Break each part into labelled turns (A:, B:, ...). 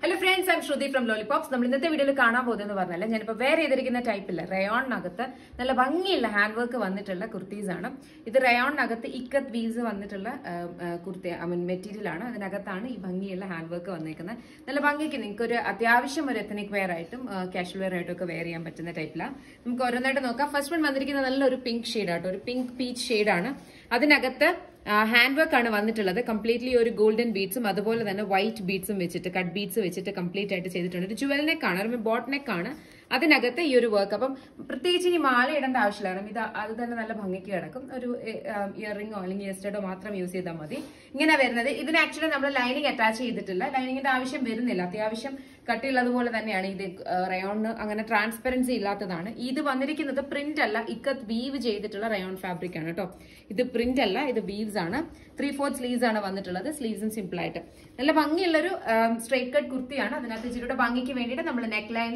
A: hello friends I'm Shruthi from Lollipops നമ്മൾ ഇന്നത്തെ വീഡിയോയിൽ കാണാൻ പോകുന്നതെന്ന് പറഞ്ഞാൽ ഞാനിപ്പോൾ വേറെ ചെയ്തിരിക്കുന്ന ടൈപ്പില്ല റയോണിനകത്ത് നല്ല ഭംഗിയുള്ള ഹാൻഡ് വർക്ക് വന്നിട്ടുള്ള കുർത്തീസ് ആണ് ഇത് റയോണിനകത്ത് ഇക്കത്ത് വീവ്സ് വന്നിട്ടുള്ള ആ, ആ, കുർത്തി ഐ മീൻ മെറ്റീരിയൽ ആണ് അതിനകത്താണ് ഈ ഭംഗിയുള്ള ഹാൻഡ് വർക്ക് വന്നേക്കുന്നത് നല്ല ഭംഗിക്ക് നിങ്ങൾക്ക് ഒരു അത്യാവശ്യം ഒരു എത്തനിക് വെയർ ആയിട്ടും കാഷ്വൽ വെയർ ആയിട്ടും ഒക്കെ വെയർ ചെയ്യാൻ പറ്റുന്ന ടൈപ്പിലാണ് നമുക്ക് ഓരോന്നായിട്ട് നോക്കാം ഫസ്റ്റ് വൺ വന്നിരിക്കുന്നത് നല്ലൊരു പിങ്ക് ഷെയ്ഡാട്ടോ ഒരു പിങ്ക് പീച്ച് ഷെയ്ഡാണ് അതിനകത്ത് ഹാൻഡ് വർക്ക് ആണ് വന്നിട്ടുള്ളത് കംപ്ലീറ്റ്ലി ഒരു ഗോൾഡൻ ബീഡ്സും അതുപോലെ തന്നെ വൈറ്റ് ബീഡ്സും വെച്ചിട്ട് കട്ട് ബീഡ്സ് വെച്ചിട്ട് കംപ്ലീറ്റ് ആയിട്ട് ചെയ്തിട്ടുണ്ട് ഒരു ജുവൽ നെക്ക് ആണ് ഒരു ബോട്ട് നെക്ക് ആണ് അതിനകത്ത് ഈ ഒരു വർക്ക് അപ്പം പ്രത്യേകിച്ച് ഇനി മാല ഇടേണ്ട ആവശ്യമില്ല കാരണം ഇത് അത് തന്നെ നല്ല ഭംഗിക്ക് കിടക്കും ഒരു ഇയർ റിംഗോ അല്ലെങ്കിൽ ഇയർ മാത്രം യൂസ് ചെയ്താൽ മതി ഇങ്ങനെ വരുന്നത് ഇതിന് ആക്ച്വലി നമ്മൾ ലൈനിങ് അറ്റാച്ച് ചെയ്തിട്ടില്ല ലൈനിങ്ങിന്റെ ആവശ്യം വരുന്നില്ല അത്യാവശ്യം കട്ടിയുള്ളതുപോലെ തന്നെയാണ് ഇത് റയോണിന് അങ്ങനെ ട്രാൻസ്പെറൻസി ഇല്ലാത്തതാണ് ഇത് വന്നിരിക്കുന്നത് പ്രിന്റ് അല്ല ഇക്കത്ത് വീവ് ചെയ്തിട്ടുള്ള റയോൺ ഫാബ്രിക് ആണ് കേട്ടോ ഇത് പ്രിന്റ് അല്ല ഇത് വീവ്സ് ആണ് ത്രീ ഫോർത്ത് സ്ലീവ്സ് ആണ് വന്നിട്ടുള്ളത് സ്ലീവ്സും സിമ്പിൾ ആയിട്ട് നല്ല ഭംഗിയുള്ളൊരു സ്ട്രൈറ്റ് കട്ട് കുർത്തിയാണ് അതിനകത്ത് ഇച്ചിരിയുടെ ഭംഗിക്ക് വേണ്ടിയിട്ട് നമ്മൾ നെക്ക് ലൈനിൽ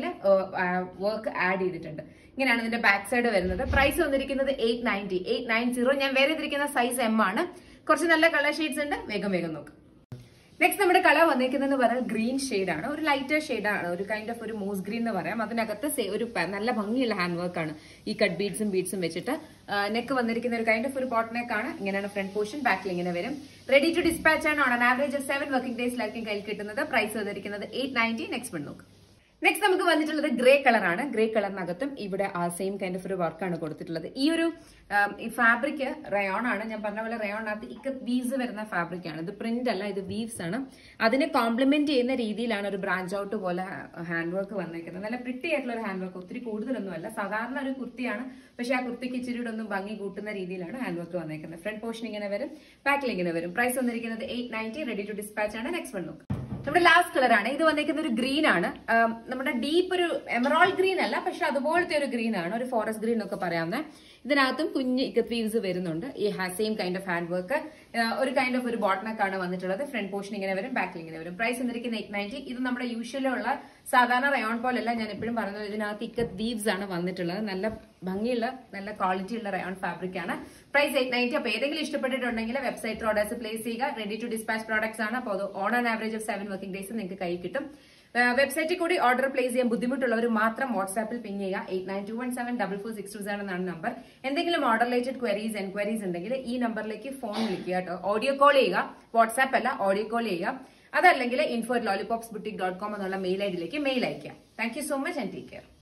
A: വർക്ക് ആഡ് ചെയ്തിട്ടുണ്ട് ഇങ്ങനെയാണ് ഇതിന്റെ ബാക്ക് സൈഡ് വരുന്നത് പ്രൈസ് വന്നിരിക്കുന്നത് eight ninety eight nine zero ഞാൻ വേറെ ചെയ്തിരിക്കുന്ന സൈസ് എം ആണ് കുറച്ച് നല്ല കളർ ഷെയ്ഡ്സ് ഉണ്ട് വേഗം വേഗം നോക്കാം നെക്സ്റ്റ് നമ്മുടെ കളർ വന്നിരിക്കുന്നത് പറഞ്ഞാൽ ഗ്രീൻ ആണ് ഒരു ലൈറ്റർ ആണ് ഒരു കൈൻഡ് ഓഫ് ഒരു മൂസ് ഗ്രീൻ എന്ന് പറയാം അതിനകത്ത് സേ- ഒരു പ- നല്ല ഭംഗിയുള്ള ഹാൻഡ് വർക്ക് ആണ് ഈ കട്ട് ബീഡ്സും ബീഡ്സും വെച്ചിട്ട് നെക്ക് വന്നിരിക്കുന്ന ഒരു കൈൻഡ് ഓഫ് ഒരു പോട്ട് നെക്ക് ആണ് ഇങ്ങനെയാണ് ഫ്രണ്ട് പോർഷൻ ബാക്കിൽ ഇങ്ങനെ വരും റെഡി ടു ഡിസ്പാച്ച് ആണ് on average of seven working ഡേയ്സിലായിരിക്കും കയ്യിൽ കിട്ടുന്നത് പ്രൈസ് വന്നിരിക്കുന്നത് എയ്റ്റ് നയൻറ്റി നെക്സ്റ്റ് വൺ നോക്കാം നെക്സ്റ്റ് നമുക്ക് വന്നിട്ടുള്ളത് ഗ്രേ കളറാണ് ഗ്രേ കളറിനകത്തും ഇവിടെ ആ സെയിം കൈൻഡ് ഓഫ് ഒരു വർക്കാണ് കൊടുത്തിട്ടുള്ളത് ഈ ഒരു ആം, ഈ ഫാബ്രിക് റയോൺ ആണ് ഞാൻ പറഞ്ഞ പോലെ റയോണിനകത്ത് ഇക്കത്ത് വീവ്സ് വരുന്ന ഫാബ്രിക് ആണ് ഇത് പ്രിന്റ് അല്ല ഇത് വീവ്സ് ആണ് അതിനെ കോംപ്ലിമെന്റ് ചെയ്യുന്ന രീതിയിലാണ് ഒരു ബ്രാഞ്ച് ഔട്ട് പോലെ ഹാൻഡ് വർക്ക് വന്നേക്കുന്നത് നല്ല പ്രിട്ടി ആയിട്ടുള്ള ഒരു ഹാൻഡ് വർക്ക് ഒത്തിരി കൂടുതലൊന്നും അല്ല സാധാരണ ഒരു കുർത്തിയാണ് പക്ഷെ ആ കുർത്തിക്ക് ഇച്ചിരി കൂടെ ഒന്ന് ഭംഗി കൂട്ടുന്ന രീതിയിലാണ് ഹാൻഡ് വർക്ക് വന്നേക്കുന്നത് ഫ്രണ്ട് പോർഷൻ ഇങ്ങനെ വരും ബാക്കിൽ ഇങ്ങനെ വരും പ്രൈസ് വന്നിരിക്കുന്നത് eight ninety ready to dispatch ആണ് നെക്സ്റ്റ് വൺ നോക്കാം നമ്മുടെ ലാസ്റ്റ് കളർ ആണ് ഇത് വന്നേക്കുന്ന ഒരു ഗ്രീൻ ആണ് ആം, നമ്മുടെ ഡീപ്പ് ഒരു എമറോൾ ഗ്രീൻ അല്ല പക്ഷെ അതുപോലത്തെ ഒരു ഗ്രീൻ ആണ് ഒരു ഫോറസ്റ്റ് ഗ്രീൻ ഒക്കെ പറയാവുന്ന ഇതിനകത്തും കുഞ്ഞ് ഇക്കത്ത് വീവ്സ് വരുന്നുണ്ട് ഈ same kind of hand work ഒരു കൈൻഡ് ഓഫ് ഒരു ബോട്ടനൊക്കെ ആണ് വന്നിട്ടുള്ളത് ഫ്രണ്ട് പോർഷൻ ഇങ്ങനെ വരും ബാക്കിൽ ഇങ്ങനെ വരും പ്രൈസ് വന്നിരിക്കുന്ന എയ്റ്റ് നയൻറ്റി ഇത് നമ്മുടെ യൂഷ്വലി ഉള്ള സാധാരണ റയോൺ പോലല്ല ഞാൻ എപ്പോഴും പറഞ്ഞത് ഇതിനകത്ത് ഇക്കത്ത് വീവ്സ് ആണ് വന്നിട്ടുള്ളത് നല്ല ഭംഗിയുള്ള നല്ല ക്വാളിറ്റി ഉള്ള റയോൺ ഫാബ്രിക് ആണ് പ്രൈസ് എയ്റ്റ് നയൻറ്റി അപ്പോൾ ഏതെങ്കിലും ഇഷ്ടപ്പെട്ടിട്ടുണ്ടെങ്കിൽ വെബ്സൈറ്റ് ഓർഡേഴ്സ് പ്ലേസ് ചെയ്യുക റെഡി ടു ഡിസ്പാച്ച് പ്രോഡക്ട്സ് ആണ് അപ്പോൾ അത് on an average of seven working days നിങ്ങൾക്ക് കൈ കിട്ടും വെബ്സൈറ്റിൽ കൂടി ഓർഡർ പ്ലേസ് ചെയ്യാൻ ബുദ്ധിമുട്ടുള്ളവർ മാത്രം വാട്സാപ്പിൽ പിൻ ചെയ്യുക eight nine two one seven double four six two seven എന്നാണ് നമ്പർ എന്തെങ്കിലും ഓർഡർ റിലേറ്റഡ് ക്വയറീസ് എൻക്വയറീസ് ഉണ്ടെങ്കിൽ ഈ നമ്പറിലേക്ക് ഫോൺ വിളിക്കുക കേട്ടോ ഓഡിയോ കോൾ ചെയ്യുക വാട്സാപ്പ് അല്ല ഓഡിയോ കോൾ ചെയ്യുക അതല്ലെങ്കിൽ info Lollipops boutique dot com എന്നുള്ള മെയിൽ ഐ ഡിയിലേക്ക് മെയിൽ അയക്കുക thank you so much and take care